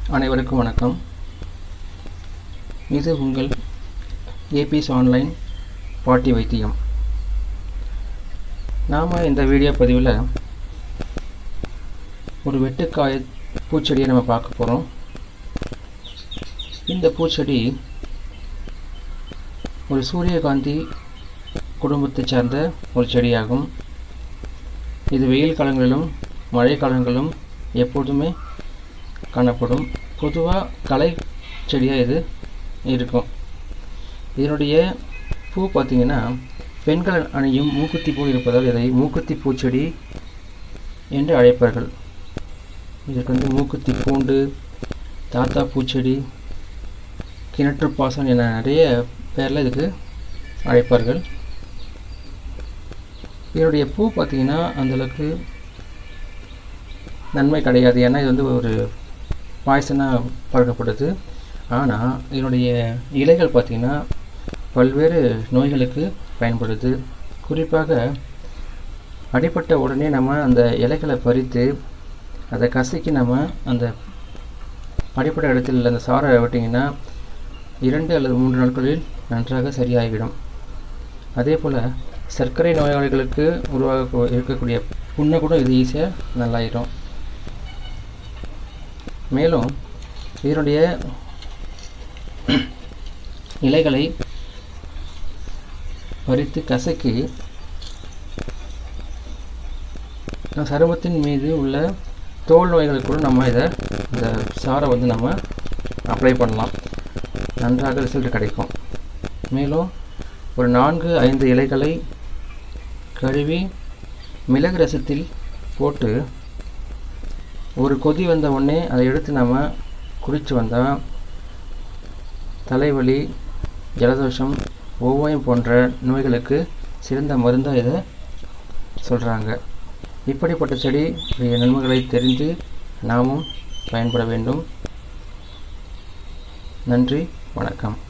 அனைவருக்கும் வணக்கம் இது உங்கள் ஏபிஎஸ் ஆன்லைன் பாட்டி வைத்தியம் நாம் இந்த வீடியோ பதிவில் ஒரு வெட்டுக்காய பூச்செடியை நம்ம பார்க்க போகிறோம் இந்த பூச்செடி ஒரு சூரியகாந்தி குடும்பத்தை சார்ந்த ஒரு செடியாகும் இது வெயில் காலங்களிலும் மழை காலங்களிலும் எப்போதுமே காணப்படும் பொதுவாக கலை செடியாக இது இருக்கும் இதனுடைய பூ பார்த்திங்கன்னா பெண்கள் அணியும் மூக்குத்தி பூ இருப்பதால் இதை மூக்குத்தி பூச்செடி என்று அழைப்பார்கள் இதற்கு வந்து மூக்குத்தி பூண்டு தாத்தா பூச்செடி கிணற்று பாசம் என நிறைய பேரில் இதுக்கு அழைப்பார்கள் இதனுடைய பூ பார்த்திங்கன்னா அந்தளவுக்கு நன்மை கிடையாது ஏன்னா இது வந்து ஒரு பாய்சனாக பழக்கப்படுது ஆனால் இதனுடைய இலைகள் பார்த்திங்கன்னா பல்வேறு நோய்களுக்கு பயன்படுது குறிப்பாக அடிப்பட்ட உடனே நம்ம அந்த இலைகளை பறித்து அதை கசக்கி நம்ம அந்த அடிப்பட்ட இடத்தில் அந்த சாரை விட்டிங்கன்னா இரண்டு அல்லது மூன்று நாட்களில் நன்றாக சரியாகிவிடும் அதே போல் சர்க்கரை நோயாளிகளுக்கு உருவாக இருக்கக்கூடிய புண்ணை கூட இது ஈஸியாக நல்லாயிடும் மேலும் இதனுடைய இலைகளை பறித்து கசக்கி சருமத்தின் மீது உள்ள தோல் நோய்களுக்கு கூட நம்ம இதை இந்த சாரை வந்து நம்ம அப்ளை பண்ணலாம் நன்றாக ரிசல்ட் கிடைக்கும் மேலும் ஒரு நான்கு ஐந்து இலைகளை கழுவி மிளகு ரசத்தில் போட்டு ஒரு கொதி வந்த உடனே அதை எடுத்து நம்ம குடித்து வந்தால் தலைவலி ஜலதோஷம் ஒவ்வாயம் போன்ற நோய்களுக்கு சிறந்த மருந்தாக இதை சொல்கிறாங்க இப்படிப்பட்ட செடி நன்மைகளை தெரிந்து நாமும் பயன்பட வேண்டும் நன்றி வணக்கம்